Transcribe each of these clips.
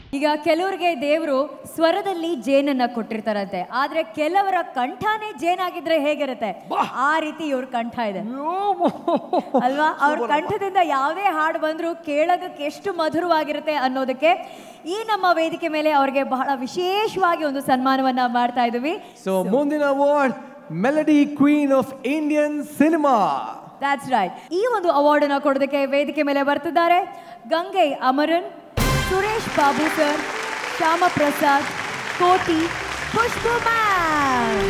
ಈಗ ಕೆಲವರಿಗೆ ದೇವರು ಸ್ವರದಲ್ಲಿ ಜೇನನ್ನ ಕೊಟ್ಟಿರ್ತಾರಂತೆ ಆದ್ರೆ ಕೆಲವರ ಕಂಠನೇ ಜೇನಾಗಿದ್ರೆ ಹೇಗಿರುತ್ತೆ ಆ ರೀತಿ ಇವ್ರ ಕಂಠ ಇದೆ ಅಲ್ವಾ ಅವ್ರ ಕಂಠದಿಂದ ಯಾವುದೇ ಹಾಡು ಬಂದ್ರು ಕೇಳೋದಕ್ಕೆ ಎಷ್ಟು ಮಧುರವಾಗಿರುತ್ತೆ ಅನ್ನೋದಕ್ಕೆ ಈ ನಮ್ಮ ವೇದಿಕೆ ಮೇಲೆ ಅವ್ರಿಗೆ ಬಹಳ ವಿಶೇಷವಾಗಿ ಒಂದು ಸನ್ಮಾನವನ್ನ ಮಾಡ್ತಾ ಇದ್ದೀವಿ ಸೊ ಮುಂದಿನ award melody queen of Indian cinema that's right ಈ ಒಂದು ಅವಾರ್ಡ್ ಅನ್ನ ಕೊಡೋದಕ್ಕೆ ವೇದಿಕೆ ಮೇಲೆ ಬರ್ತಿದ್ದಾರೆ Gangai Amaran Suresh Babu sir Shyama Prasad Koti Khushbu ma'am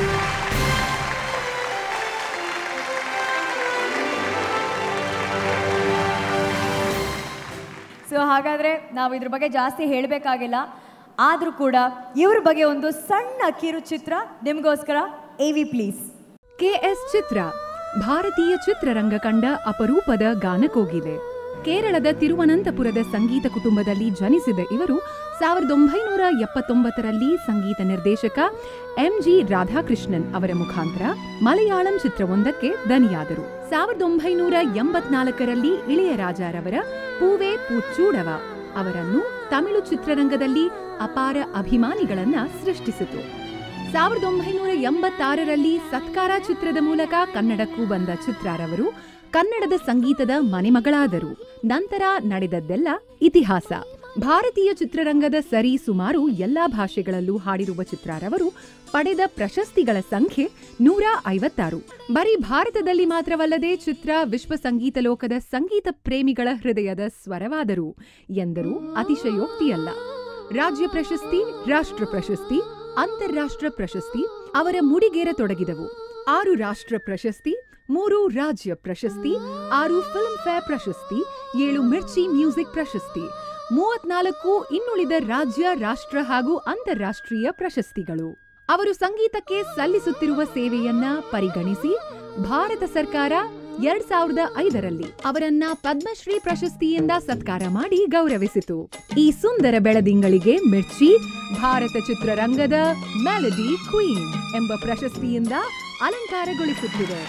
so ಹಾಗಾದ್ರೆ ನಾವು ಇದ್ರ ಬಗ್ಗೆ ಜಾಸ್ತಿ ಹೇಳಬೇಕಾಗಿಲ್ಲ ಆದರೂ ಕೂಡ ಇವ್ರ ಬಗ್ಗೆ ಒಂದು ಸಣ್ಣ ಕಿರುಚಿತ್ರ ನಿಮಗೋಸ್ಕರ A V please KS Chithra ಭಾರತೀಯ ಚಿತ್ರರಂಗ ಕಂಡ ಅಪರೂಪದ ಗಾನಕೋಗಿಲೆ ಕೇರಳದ ತಿರುವನಂತಪುರದ ಸಂಗೀತ ಕುಟುಂಬದಲ್ಲಿ ಜನಿಸಿದ ಇವರು ಸಾವಿರದ ಒಂಬೈನೂರ ಎಪ್ಪತ್ತೊಂಬತ್ತರಲ್ಲಿ ಸಂಗೀತ ನಿರ್ದೇಶಕ ಎಂಜಿ ರಾಧಾಕೃಷ್ಣನ್ ಅವರ ಮುಖಾಂತರ ಮಲಯಾಳಂ ಚಿತ್ರವೊಂದಕ್ಕೆ ದನಿಯಾದರು ಸಾವಿರದ ಒಂಬೈನೂರ ಎಂಬತ್ನಾಲ್ಕರಲ್ಲಿ ಇಳೆಯರಾಜರವರ ಪೂವೆ ಪೂಚೂಡವ ಅವರನ್ನು ತಮಿಳು ಚಿತ್ರರಂಗದಲ್ಲಿ ಅಪಾರ ಅಭಿಮಾನಿಗಳನ್ನ ಸೃಷ್ಟಿಸಿತು ಸಾವಿರದ ಒಂಬೈನೂರ ಎಂಬತ್ತಾರರಲ್ಲಿ ಸತ್ಕಾರ ಚಿತ್ರದ ಮೂಲಕ ಕನ್ನಡಕ್ಕೂ ಬಂದ ಚಿತ್ರಾರವರು ಕನ್ನಡದ ಸಂಗೀತದ ಮನೆಮಗಳಾದರು ನಂತರ ನಡೆದದ್ದೆಲ್ಲ ಇತಿಹಾಸ ಭಾರತೀಯ ಚಿತ್ರರಂಗದ ಸರಿ ಸುಮಾರು ಎಲ್ಲಾ ಭಾಷೆಗಳಲ್ಲೂ ಹಾಡಿರುವ ಚಿತ್ರಾರವರು ಪಡೆದ ಪ್ರಶಸ್ತಿಗಳ ಸಂಖ್ಯೆ ನೂರ ಐವತ್ತಾರು ಬರೀ ಭಾರತದಲ್ಲಿ ಮಾತ್ರವಲ್ಲದೆ ಚಿತ್ರ ವಿಶ್ವ ಸಂಗೀತ ಲೋಕದ ಸಂಗೀತ ಪ್ರೇಮಿಗಳ ಹೃದಯದ ಸ್ವರವಾದರು ಎಂದರೂ ಅತಿಶಯೋಕ್ತಿಯಲ್ಲ ರಾಜ್ಯ ಪ್ರಶಸ್ತಿ ರಾಷ್ಟ್ರ ಪ್ರಶಸ್ತಿ ಅಂತಾರಾಷ್ಟ್ರ ಪ್ರಶಸ್ತಿ ಅವರ ಮುಡಿಗೇರತೊಡಗಿದವು ಆರು ರಾಷ್ಟ್ರ ಪ್ರಶಸ್ತಿ ಮೂರು ರಾಜ್ಯ ಪ್ರಶಸ್ತಿ ಆರು ಫಿಲ್ಮ್ ಫೇರ್ ಪ್ರಶಸ್ತಿ ಏಳು ಮಿರ್ಚಿ ಮ್ಯೂಸಿಕ್ ಪ್ರಶಸ್ತಿ ಮೂವತ್ನಾಲ್ಕು ಇನ್ನುಳಿದ ರಾಜ್ಯ ರಾಷ್ಟ್ರ ಹಾಗೂ ಅಂತಾರಾಷ್ಟ್ರೀಯ ಪ್ರಶಸ್ತಿಗಳು ಅವರು ಸಂಗೀತಕ್ಕೆ ಸಲ್ಲಿಸುತ್ತಿರುವ ಸೇವೆಯನ್ನ ಪರಿಗಣಿಸಿ ಭಾರತ ಸರ್ಕಾರ ಎರಡ್ ಸಾವಿರದ ಐದರಲ್ಲಿ ಅವರನ್ನ ಪದ್ಮಶ್ರೀ ಪ್ರಶಸ್ತಿಯಿಂದ ಸತ್ಕಾರ ಮಾಡಿ ಗೌರವಿಸಿತು ಈ ಸುಂದರ ಬೆಳದಿಂಗಳಿಗೆ ಮಿರ್ಚಿ ಭಾರತ ಚಿತ್ರರಂಗದ ಮೆಲಡಿ ಕ್ವೀನ್ ಎಂಬ ಪ್ರಶಸ್ತಿಯಿಂದ ಅಲಂಕಾರಗೊಳಿಸುತ್ತಿದೆ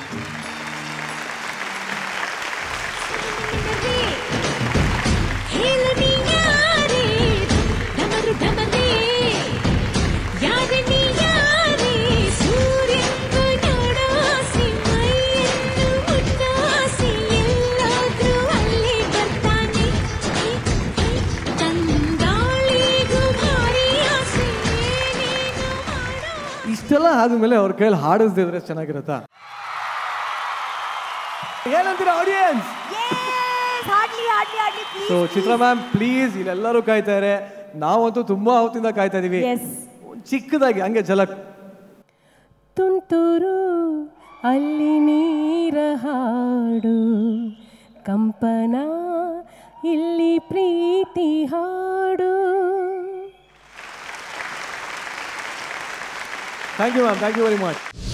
ಇಷ್ಟೆಲ್ಲ ಆದ್ಮೇಲೆ ಅವ್ರ ಕೈಯಲ್ಲಿ ಹಾಡಿಸ್ದಿದ್ರೆ ಚೆನ್ನಾಗಿರುತ್ತಾ ಏನಂತೀರ ಆಡಿಯನ್ಸ್ ಹಾಡ್ಲಿ ಹಾಡ್ಲಿ ಹಾಡ್ಲಿ ಸೊ ಚಿತ್ರ ಮ್ಯಾಮ್ ಪ್ಲೀಸ್ ಇಲ್ಲೆಲ್ಲರೂ ಕಾಯ್ತಾರೆ ನಾವಂತೂ ತುಂಬಾ ಹೊತ್ತಿಂದ ಕಾಯ್ತಾ ಇದೀವಿ ಎಸ್ ಚಿಕ್ಕದಾಗಿ ಹಂಗೆ ಜಲಕ್ ತುಂತುರು ಅಲ್ಲಿ ನೀರ ಹಾಡು ಕಂಪನ ಇಲ್ಲಿ ಪ್ರೀತಿ ಹಾಡು thank you ma'am thank you very much